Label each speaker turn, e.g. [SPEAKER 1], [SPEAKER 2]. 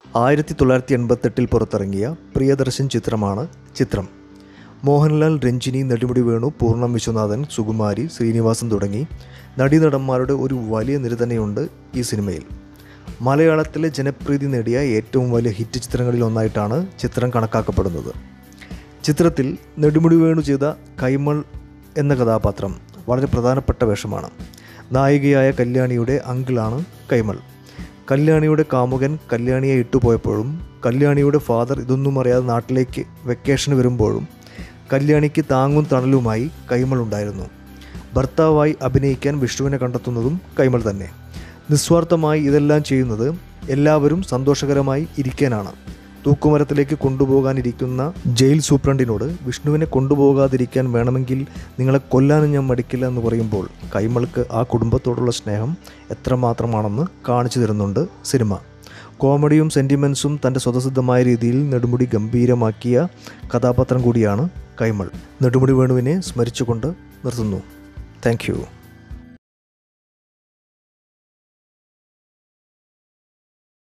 [SPEAKER 1] ആയിരത്തി തൊള്ളായിരത്തി എൺപത്തെട്ടിൽ പുറത്തിറങ്ങിയ പ്രിയദർശൻ ചിത്രമാണ് ചിത്രം മോഹൻലാൽ രഞ്ജിനി നെടുമുടി വേണു പൂർണ്ണം വിശ്വനാഥൻ സുകുമാരി ശ്രീനിവാസൻ തുടങ്ങി നടീനടന്മാരുടെ ഒരു വലിയ നിര തന്നെയുണ്ട് ഈ സിനിമയിൽ മലയാളത്തിലെ ജനപ്രീതി നേടിയ ഏറ്റവും വലിയ ഹിറ്റ് ചിത്രങ്ങളിൽ ഒന്നായിട്ടാണ് ചിത്രം കണക്കാക്കപ്പെടുന്നത് ചിത്രത്തിൽ നെടുമുടി വേണു ചെയ്ത കൈമൾ എന്ന കഥാപാത്രം വളരെ പ്രധാനപ്പെട്ട വേഷമാണ് നായികയായ കല്യാണിയുടെ അങ്കിളാണ് കൈമൾ കല്യാണിയുടെ കാമുകൻ കല്യാണിയെ ഇട്ടുപോയപ്പോഴും കല്യാണിയുടെ ഫാദർ ഇതൊന്നും അറിയാതെ നാട്ടിലേക്ക് വെക്കേഷന് വരുമ്പോഴും കല്യാണിക്ക് താങ്ങും തണലുമായി കൈമൾ ഉണ്ടായിരുന്നു ഭർത്താവായി അഭിനയിക്കാൻ വിഷ്ണുവിനെ കണ്ടെത്തുന്നതും കൈമൾ തന്നെ നിസ്വാർത്ഥമായി ഇതെല്ലാം ചെയ്യുന്നത് എല്ലാവരും സന്തോഷകരമായി ഇരിക്കാനാണ് തൂക്കുമരത്തിലേക്ക് കൊണ്ടുപോകാനിരിക്കുന്ന ജയിൽ സൂപ്രണ്ടിനോട് വിഷ്ണുവിനെ കൊണ്ടുപോകാതിരിക്കാൻ വേണമെങ്കിൽ നിങ്ങളെ കൊല്ലാനും ഞാൻ മടിക്കില്ല എന്ന് പറയുമ്പോൾ കൈമൾക്ക് ആ കുടുംബത്തോടുള്ള സ്നേഹം എത്രമാത്രമാണെന്ന് കാണിച്ചു തരുന്നുണ്ട് സിനിമ കോമഡിയും സെൻറ്റിമെൻസും തൻ്റെ സ്വതസിദ്ധമായ രീതിയിൽ നെടുമുടി ഗംഭീരമാക്കിയ കഥാപാത്രം കൂടിയാണ് കൈമൾ നെടുമുടി വേണുവിനെ സ്മരിച്ചുകൊണ്ട് നിർത്തുന്നു താങ്ക്